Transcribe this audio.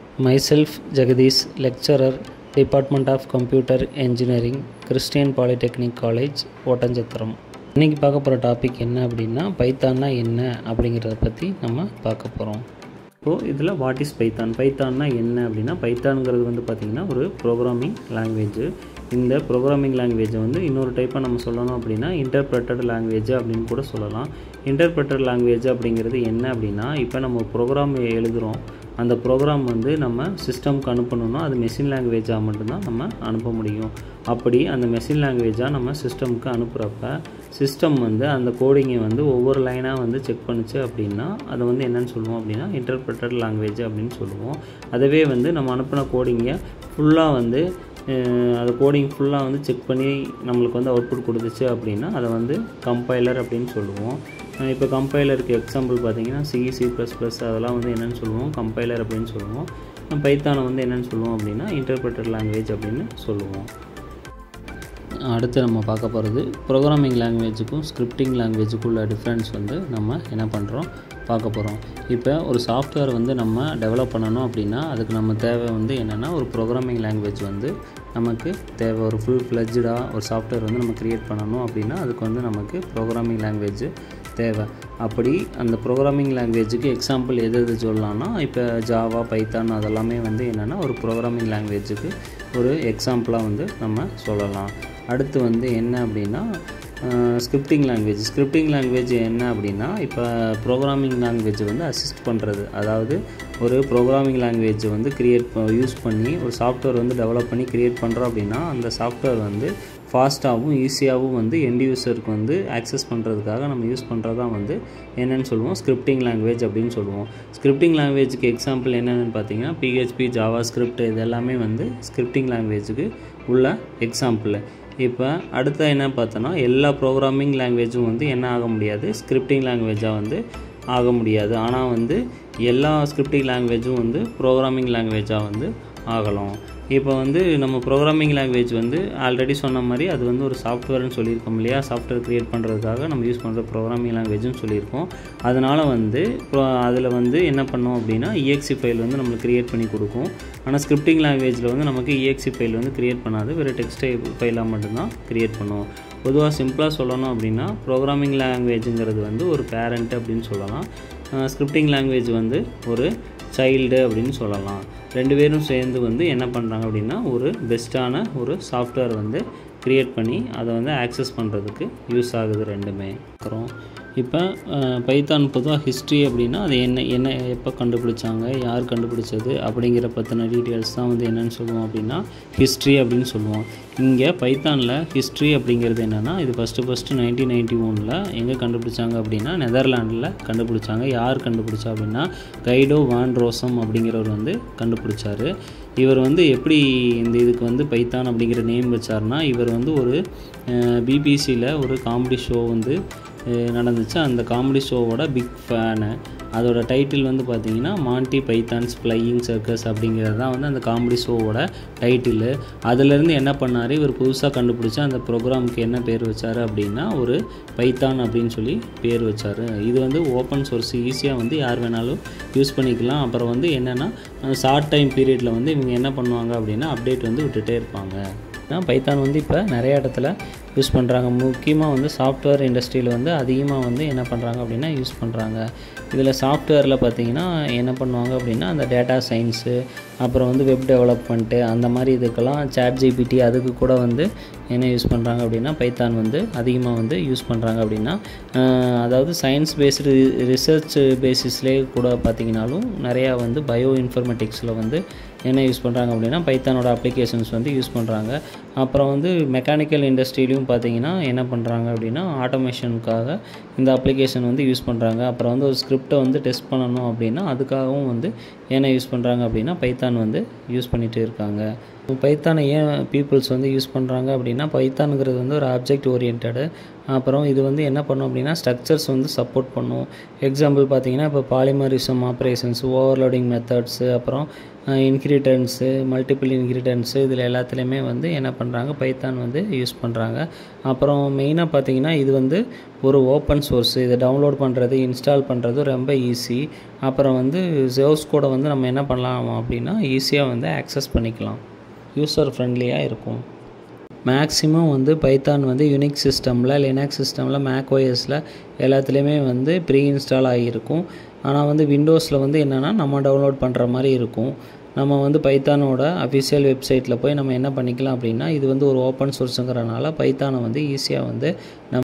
myself Jagadish, lecturer, Department of Computer Engineering, Christian Polytechnic College, ஓட்டஞ்சத்திரம் இன்றைக்கி பார்க்க போகிற topic என்ன அப்படின்னா பைத்தான்னா என்ன அப்படிங்கிறத பற்றி நம்ம பார்க்க போகிறோம் இப்போது இதில் வாட் இஸ் பைத்தான் பைத்தான்னா என்ன அப்படின்னா பைத்தான்ங்கிறது வந்து பார்த்திங்கன்னா ஒரு ப்ரோக்ராமிங் லாங்குவேஜ் இந்த ப்ரோக்ராமிங் லாங்குவேஜை வந்து இன்னொரு டைப்பாக நம்ம சொல்லணும் அப்படின்னா இன்டர்பிரட்டட் லாங்குவேஜ் அப்படின்னு கூட சொல்லலாம் இன்டர்பிரட்டட் லாங்குவேஜ் அப்படிங்கிறது என்ன அப்படின்னா இப்போ நம்ம ப்ரோக்ராம் எழுதுகிறோம் அந்த ப்ரோக்ராம் வந்து நம்ம சிஸ்டம்க்கு அனுப்பணும்னா அது மெஷின் லாங்குவேஜாக மட்டும்தான் நம்ம அனுப்ப முடியும் அப்படி அந்த மெஷின் லாங்குவேஜாக நம்ம சிஸ்டம்க்கு அனுப்புகிறப்ப சிஸ்டம் வந்து அந்த கோடிங்கை வந்து ஒவ்வொரு லைனாக வந்து செக் பண்ணுச்சு அப்படின்னா அதை வந்து என்னென்னு சொல்லுவோம் அப்படின்னா இன்டர்பிரட்டட் லாங்குவேஜ் அப்படின்னு சொல்லுவோம் அதுவே வந்து நம்ம அனுப்பின கோடிங்கை ஃபுல்லாக வந்து அது கோடிங் ஃபுல்லாக வந்து செக் பண்ணி நம்மளுக்கு வந்து அவுட்புட் கொடுத்துச்சு அப்படின்னா அதை வந்து கம்பைலர் அப்படின்னு சொல்லுவோம் இப்போ கம்பைலருக்கு எக்ஸாம்பிள் பார்த்தீங்கன்னா சி சி ப்ளஸ் ப்ளஸ் அதெல்லாம் வந்து என்னென்னு சொல்லுவோம் கம்பைலர் அப்படின்னு சொல்லுவோம் பைத்தானை வந்து என்னென்னு சொல்லுவோம் அப்படின்னா இன்டர்பிரட்டட் லாங்குவேஜ் அப்படின்னு சொல்லுவோம் அடுத்து நம்ம பார்க்க போகிறது ப்ரோக்ராமிங் லாங்குவேஜுக்கும் ஸ்கிரிப்டிங் லாங்குவேஜுக்கும் உள்ள டிஃப்ரென்ஸ் வந்து நம்ம என்ன பண்ணுறோம் பார்க்க போகிறோம் இப்போ ஒரு சாஃப்ட்வேர் வந்து நம்ம டெவலப் பண்ணணும் அப்படின்னா அதுக்கு நம்ம தேவை வந்து என்னென்னா ஒரு ப்ரோக்ராமிங் லாங்குவேஜ் வந்து நமக்கு தேவை ஒரு ஃபுல் ஃப்ளெஜ்டாக ஒரு சாஃப்ட்வேர் வந்து நம்ம க்ரியேட் பண்ணணும் அப்படின்னா அதுக்கு வந்து நமக்கு ப்ரோக்ராமிங் லாங்குவேஜ் தேவை அப்படி அந்த ப்ரோக்ராமிங் லாங்குவேஜுக்கு எக்ஸாம்பிள் எது எது சொல்லலாம்னா இப்போ ஜாவா பைத்தான் அதெல்லாமே வந்து என்னென்னா ஒரு ப்ரோக்ராமிங் லாங்குவேஜுக்கு ஒரு எக்ஸாம்பிளாக வந்து நம்ம சொல்லலாம் அடுத்து வந்து என்ன அப்படின்னா ஸ்கிரிப்டிங் லாங்குவேஜ் ஸ்கிரிப்டிங் லாங்குவேஜ் என்ன அப்படின்னா இப்போ ப்ரோக்ராமிங் லாங்குவேஜ் வந்து அசிஸ்ட் பண்ணுறது அதாவது ஒரு ப்ரோக்ராமிங் லாங்குவேஜ் வந்து க்ரியேட் யூஸ் பண்ணி ஒரு சாஃப்ட்வேர் வந்து டெவலப் பண்ணி க்ரியேட் பண்ணுறோம் அப்படின்னா அந்த சாஃப்ட்வேர் வந்து ஃபாஸ்ட்டாகவும் ஈஸியாகவும் வந்து எண்ட் யூஸருக்கு வந்து ஆக்சஸ் பண்ணுறதுக்காக நம்ம யூஸ் பண்ணுறதான் வந்து என்னென்னு சொல்லுவோம் ஸ்கிரிப்டிங் லாங்குவேஜ் அப்படின்னு சொல்லுவோம் ஸ்கிரிப்டிங் லாங்குவேஜுக்கு எக்ஸாம்பிள் என்னென்னு பார்த்தீங்கன்னா பிஹெச்பி ஜாவா ஸ்கிரிப்ட் இது எல்லாமே வந்து ஸ்கிரிப்டிங் லாங்குவேஜுக்கு உள்ள எக்ஸாம்பிள் இப்போ அடுத்த என்ன பார்த்தோன்னா எல்லா ப்ரோக்ராமிங் லாங்குவேஜும் வந்து என்ன ஆக முடியாது ஸ்கிரிப்டிங் லாங்குவேஜாக வந்து ஆக முடியாது ஆனால் வந்து எல்லா ஸ்கிரிப்டிங் லாங்குவேஜும் வந்து ப்ரோக்ராமிங் லாங்குவேஜாக வந்து ஆகலாம் இப்போ வந்து நம்ம ப்ரோக்ராமிங் லாங்குவேஜ் வந்து ஆல்ரெடி சொன்ன மாதிரி அது வந்து ஒரு சாஃப்ட்வேர்னு சொல்லியிருக்கோம் இல்லையா சாஃப்ட்வேர் க்ரியேட் பண்ணுறதுக்காக நம்ம யூஸ் பண்ணுற ப்ரோக்ராமிங் லாங்குவேஜ்னு சொல்லியிருக்கோம் அதனால் வந்து அதில் வந்து என்ன பண்ணோம் அப்படின்னா இஎக்சி ஃபைல் வந்து நம்மளுக்கு க்ரியேட் பண்ணி கொடுக்கும் ஆனால் ஸ்கிரிப்டிங் லாங்குவேஜில் வந்து நமக்கு இஎக்சி ஃபைல் வந்து க்ரியேட் பண்ணாது வெறும் டெக்ஸ்ட் ஃபைலாக மட்டும்தான் க்ரியேட் பண்ணுவோம் பொதுவாக சிம்பிளாக சொல்லணும் அப்படின்னா ப்ரோக்ராமிங் லாங்குவேஜுங்கிறது வந்து ஒரு பேரண்ட் அப்படின்னு சொல்லலாம் ஸ்கிரிப்டிங் லாங்குவேஜ் வந்து ஒரு சைல்டு அப்படின்னு சொல்லலாம் ரெண்டு பேரும் சேர்ந்து வந்து என்ன பண்ணுறாங்க அப்படின்னா ஒரு பெஸ்ட்டான ஒரு சாஃப்ட்வேர் வந்து க்ரியேட் பண்ணி அதை வந்து ஆக்சஸ் பண்ணுறதுக்கு யூஸ் ஆகுது ரெண்டுமே அப்புறம் இப்போ பைத்தான் பொதுவாக ஹிஸ்ட்ரி அப்படின்னா அது என்ன என்ன எப்போ கண்டுபிடிச்சாங்க யார் கண்டுபிடிச்சது அப்படிங்கிற பற்றின டீட்டெயில்ஸ் தான் வந்து என்னென்னு சொல்லுவோம் அப்படின்னா ஹிஸ்ட்ரி அப்படின்னு சொல்லுவோம் இங்கே பைத்தானில் ஹிஸ்ட்ரி அப்படிங்கிறது என்னென்னா இது ஃபஸ்ட்டு ஃபஸ்ட்டு நைன்டீன் நைன்டி ஒனில் எங்கே கண்டுபிடிச்சாங்க அப்படின்னா நெதர்லாண்டில் கண்டுபிடிச்சாங்க யார் கண்டுபிடிச்சா அப்படின்னா கைடோ வான் ரோசம் அப்படிங்கிறவர் வந்து கண்டுபிடிச்சாரு இவர் வந்து எப்படி இந்த இதுக்கு வந்து பைத்தான் அப்படிங்கிற நேம் வச்சார்னா இவர் வந்து ஒரு பிபிசியில் ஒரு காமெடி ஷோ வந்து நடந்துச்சு அந்த காமெடி ஷோவோட பிக் ஃபேனு அதோட டைட்டில் வந்து பார்த்தீங்கன்னா மாண்டி பைத்தான்ஸ் ஃப்ளையிங் சர்க்கஸ் அப்படிங்கிறது தான் வந்து அந்த காமெடி ஷோவோட டைட்டிலு அதுலேருந்து என்ன பண்ணார் இவர் புதுசாக கண்டுபிடிச்ச அந்த ப்ரோக்ராமுக்கு என்ன பேர் வச்சார் அப்படின்னா ஒரு பைத்தான் அப்படின்னு சொல்லி பேர் வச்சார் இது வந்து ஓப்பன் சோர்ஸ் ஈஸியாக வந்து யார் வேணாலும் யூஸ் பண்ணிக்கலாம் அப்புறம் வந்து என்னென்னா ஷார்ட் டைம் பீரியடில் வந்து இவங்க என்ன பண்ணுவாங்க அப்படின்னா அப்டேட் வந்து விட்டுட்டே இருப்பாங்க பைத்தான் வந்து இப்போ நிறைய இடத்துல யூஸ் பண்ணுறாங்க முக்கியமாக வந்து சாஃப்ட்வேர் இண்டஸ்ட்ரியில் வந்து அதிகமாக வந்து என்ன பண்ணுறாங்க அப்படின்னா யூஸ் பண்ணுறாங்க இதில் சாஃப்ட்வேரில் பார்த்தீங்கன்னா என்ன பண்ணுவாங்க அப்படின்னா அந்த டேட்டா சயின்ஸு அப்புறம் வந்து வெப் டெவலப்மெண்ட்டு அந்த மாதிரி இதுக்கெல்லாம் சேட் ஜிபிடி அதுக்கு கூட வந்து என்ன யூஸ் பண்ணுறாங்க அப்படின்னா பைத்தான் வந்து அதிகமாக வந்து யூஸ் பண்ணுறாங்க அப்படின்னா அதாவது சயின்ஸ் பேஸ்டு ரிசர்ச் பேசிஸ்லேயே கூட பார்த்திங்கனாலும் நிறையா வந்து பயோ இன்ஃபர்மேட்டிக்ஸில் வந்து என்ன யூஸ் பண்ணுறாங்க அப்படின்னா பைத்தானோட அப்ளிகேஷன்ஸ் வந்து யூஸ் பண்ணுறாங்க அப்புறம் வந்து மெக்கானிக்கல் இண்டஸ்ட்ரியிலையும் பார்த்தீங்கன்னா என்ன பண்ணுறாங்க அப்படின்னா ஆட்டோமேஷனுக்காக இந்த அப்ளிகேஷன் வந்து யூஸ் பண்ணுறாங்க அப்புறம் வந்து ஒரு ஸ்கிரிப்டை வந்து டெஸ்ட் பண்ணணும் அப்படின்னா அதுக்காகவும் வந்து என்ன யூஸ் பண்ணுறாங்க அப்படின்னா பைத்தான் வந்து யூஸ் பண்ணிகிட்டு இருக்காங்க பைத்தானை ஏன் பீப்புள்ஸ் வந்து யூஸ் பண்ணுறாங்க அப்படின்னா பைத்தானுங்கிறது வந்து ஒரு ஆப்ஜெக்ட் ஓரியன்டு அப்புறம் இது வந்து என்ன பண்ணும் அப்படின்னா ஸ்ட்ரக்சர்ஸ் வந்து சப்போர்ட் பண்ணும் எக்ஸாம்பிள் பார்த்தீங்கன்னா இப்போ பாலிமரிசம் ஆப்ரேஷன்ஸ் ஓவர்லோடிங் மெத்தட்ஸு அப்புறம் இன்க்ரீடியன்ஸு மல்டிபிள் இன்க்ரீடியன்ஸு இதில் எல்லாத்துலேயுமே வந்து என்ன பண்ணுறாங்க பைத்தான் வந்து யூஸ் பண்ணுறாங்க அப்புறம் மெயினாக பார்த்தீங்கன்னா இது வந்து ஒரு ஓப்பன் சோர்ஸ் இதை டவுன்லோட் பண்ணுறது இன்ஸ்டால் பண்ணுறது ரொம்ப ஈஸி அப்புறம் வந்து சோர்ஸ் கோடை வந்து நம்ம என்ன பண்ணலாம் அப்படின்னா ஈஸியாக வந்து ஆக்சஸ் பண்ணிக்கலாம் யூசர் ஃப்ரெண்ட்லியாக இருக்கும் மேக்ஸிமம் வந்து பைத்தான் வந்து யூனிக் சிஸ்டமில் லினக்ஸ் சிஸ்டமில் மேக் ஓஎஸில் எல்லாத்துலேயுமே வந்து ப்ரீ இன்ஸ்டால் ஆகியிருக்கும் ஆனால் வந்து விண்டோஸில் வந்து என்னென்னா நம்ம டவுன்லோட் பண்ணுற மாதிரி இருக்கும் நம்ம வந்து பைத்தானோட அஃபிஷியல் வெப்சைட்டில் போய் நம்ம என்ன பண்ணிக்கலாம் அப்படின்னா இது வந்து ஒரு ஓப்பன் சோர்ஸுங்கிறனால பைத்தானை வந்து ஈஸியாக வந்து நம்ம